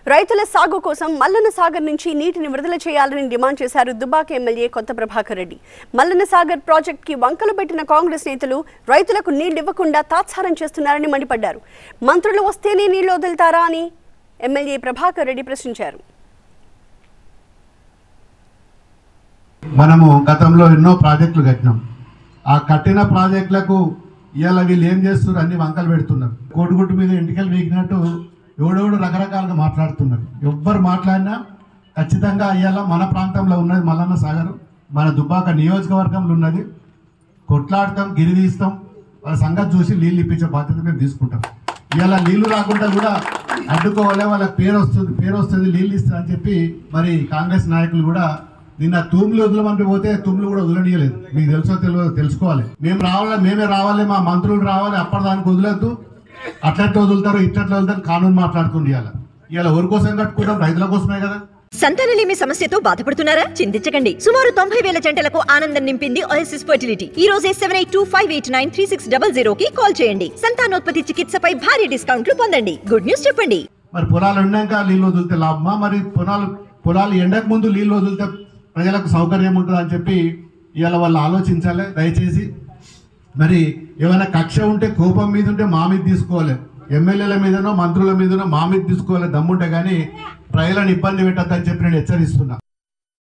రైతుల సాగు కోసం మల్లన్న సాగర్ నుంచి నీటిని విడుదల చేయాలని డిమాండ్ చేశారు దుబాక ఎమ్మెల్యే కొత్త ప్రభాకర్ రెడ్డి మల్లన్న సాగర్ ప్రాజెక్ట్ కి వంకలు పెట్టిన కాంగ్రెస్ నేతలు రైతులకు నీళ్లివ్వకుండా తాత్సారం చేస్తున్నారని మండిపడ్డారు మంత్రులు వస్తేనే నీళ్లు వదులుతారా అని ఎమ్మెల్యే ప్రభాకర్ రెడ్డి ప్రశ్నించారు మనము గతంలో ఎన్నో ప్రాజెక్టులు కట్టినాం ఆ కట్టిన ప్రాజెక్టులకు ఇవాళ వీళ్ళు ఏం చేస్తున్నారు అన్ని వంకలు పెడుతున్నారు కోడిగుడ్డు మీద ఎంటికలు వీగినట్టు ఎవడెవడు రకరకాలుగా మాట్లాడుతున్నారు ఎవ్వరు మాట్లాడినా ఖచ్చితంగా ఇవాళ మన ప్రాంతంలో ఉన్నది మల్లన్న సాగర్ మన దుబ్బాక నియోజకవర్గంలో ఉన్నది కొట్లాడతాం గిరి తీస్తాం వాళ్ళ సంగతి చూసి నీళ్ళు ఇప్పించే బాధ్యత మేము తీసుకుంటాం ఇవాళ నీళ్లు రాకుండా కూడా అడ్డుకోవాలి వాళ్ళకి పేరు వస్తుంది పేరు వస్తుంది నీళ్ళు ఇస్తా అని చెప్పి మరి కాంగ్రెస్ నాయకులు కూడా నిన్న తూములు వదలమంటే పోతే తుమ్ములు కూడా వదలనీయలేదు మీకు తెలుసో తెలియదు తెలుసుకోవాలి మేము రావాలి మేమే రావాలి మా మంత్రులు రావాలి అప్పటిదానికి వదిలేదు అట్లట్లా వదులుతారు ఇట్లట్లా వదులుతారు కానూన్ మాట్లాడుతుంది ఇవాళ ఇవాళ ఎవరి కోసం కట్టుకుంటాం రైతుల కోసమే కదా సంతానలేమి సమస్యతో బాధపడుతున్నారా చింతించకండి సుమారు తొంభై వేల జంటలకు ఆనందం నింపింది ఓఎస్ఎస్ ఫర్టిలిటీ ఈ రోజే seven eight two five eight nine three six double zero కి కాల్ చేయండి సంతానోత్పత్తి చికిత్సపై భారీ డిస్కౌంట్లు పొందండి గుడ్ న్యూస్ చెప్పండి మరి పొలాలు ఉన్నాక నీళ్ళు వదిలితే లాభమా మరి పొలాలు పొలాలు ఎండక ముందు నీళ్ళు వదిలితే ప్రజలకు సౌకర్యం ఉంటుంది అని చెప్పి ఇవాళ వాళ్ళు ఆలోచించాలి దయచేసి మరి ఏమైనా కక్ష ఉంటే కోపం మీద ఉంటే మా మీద తీసుకోవాలి ఎమ్మెల్యేల మీదనో మంత్రుల మీదనో మా మీద తీసుకోవాలి దమ్ముంటే కానీ ప్రజలను ఇబ్బంది పెట్టద్దని చెప్పి నేను హెచ్చరిస్తున్నా